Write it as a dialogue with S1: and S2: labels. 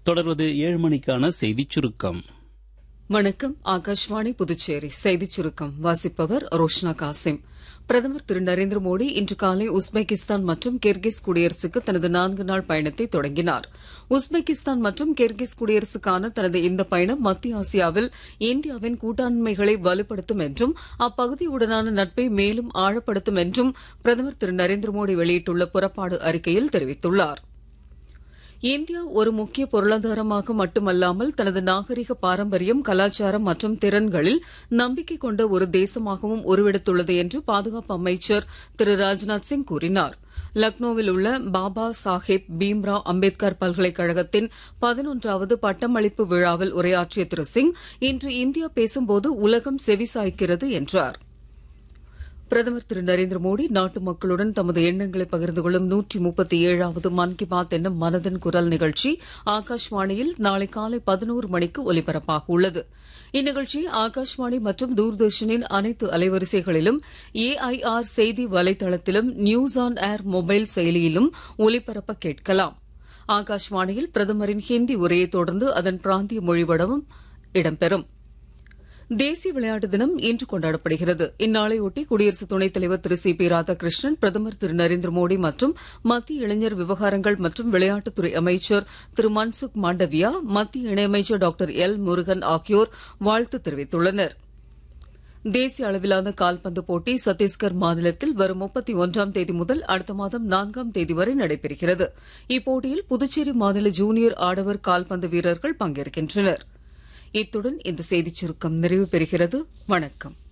S1: தொடர்வது ஏழு மணிக்கான செய்திச் சுருக்கம்
S2: வணக்கம் ஆகாஷ்வாணி புதுச்சேரி செய்திச் சுருக்கம் வாசிப்பவர் ரோஷ்னா காசிம் பிரதமர் திரு நரேந்திர மோடி இன்று காலை உஸ்பெகிஸ்தான் மற்றும் கிர்கிஸ் குடியரசுக்கு தனது நான்கு நாள் பயணத்தை தொடங்கினார் உஸ்பெகிஸ்தான் மற்றும் கிர்கிஸ் குடியரசுக்கான தனது இந்த பயணம் மத்திய ஆசியாவில் இந்தியாவின் கூட்டாண்மைகளை வலுப்படுத்தும் என்றும் அப்பகுதியுடனான நட்பை மேலும் ஆழப்படுத்தும் என்றும் பிரதமர் திரு நரேந்திர மோடி வெளியிட்டுள்ள புறப்பாடு அறிக்கையில் தெரிவித்துள்ளார் இந்தியா ஒரு முக்கிய பொருளாதாரமாக மட்டுமல்லாமல் தனது நாகரிக பாரம்பரியம் கலாச்சாரம் மற்றும் திறன்களில் நம்பிக்கை கொண்ட ஒரு தேசமாகவும் உருவெடுத்துள்ளது என்று பாதுகாப்பு அமைச்சர் திரு ராஜ்நாத் சிங் கூறினார் லக்னோவில் உள்ள பாபா சாஹேப் பீம்ராவ் அம்பேத்கர் பல்கலைக்கழகத்தின் பதினொன்றாவது பட்டமளிப்பு விழாவில் உரையாற்றிய திரு சிங் இன்று இந்தியா பேசும்போது உலகம் செவிசாய்க்கிறது என்றார் பிரதமர் திரு நரேந்திர மோடி நாட்டு மக்களுடன் தமது எண்ணங்களை பகிர்ந்து கொள்ளும் நூற்றி முப்பத்தி ஏழாவது மன் கி பாத் என்னும் மனதின் குரல் நிகழ்ச்சி ஆகாஷ்வாணியில் நாளை காலை பதினோரு மணிக்கு ஒலிபரப்பாக உள்ளது இந்நிகழ்ச்சி ஆகாஷ்வாணி மற்றும் தூர்தர்ஷனின் அனைத்து அலைவரிசைகளிலும் ஏஐஆர் செய்தி வலைதளத்திலும் நியூஸ் ஆன் ஏர் மொபைல் செயலியிலும் ஒலிபரப்ப கேட்கலாம் ஆகாஷ்வாணியில் பிரதமரின் ஹிந்தி உரையை தொடர்ந்து அதன் பிராந்திய மொழிவடமும் இடம்பெறும் தேசிய விளையாட்டு தினம் இன்று கொண்டாடப்படுகிறது இந்நாளையொட்டி குடியரசு துணைத் தலைவர் திரு சி பி ராதாகிருஷ்ணன் பிரதமர் திரு நரேந்திர மோடி மற்றும் மத்திய இளைஞர் விவகாரங்கள் மற்றும் விளையாட்டுத்துறை அமைச்சர் திரு மன்சுக் மாண்டவியா மத்திய இணையமைச்சர் டாக்டர் எல் முருகன் ஆகியோர் வாழ்த்து தெரிவித்துள்ளனர் தேசிய அளவிலான கால்பந்து போட்டி சத்தீஸ்கர் மாநிலத்தில் வரும் முப்பத்தி ஒன்றாம் தேதி முதல் அடுத்த மாதம் நான்காம் தேதி வரை நடைபெறுகிறது இப்போட்டியில் புதுச்சேரி மாநில ஜூனியர் ஆடவர் கால்பந்து வீரர்கள் பங்கேற்கின்றனர் இத்துடன் இந்த செய்திச் சுருக்கம் நிறைவு பெறுகிறது வணக்கம்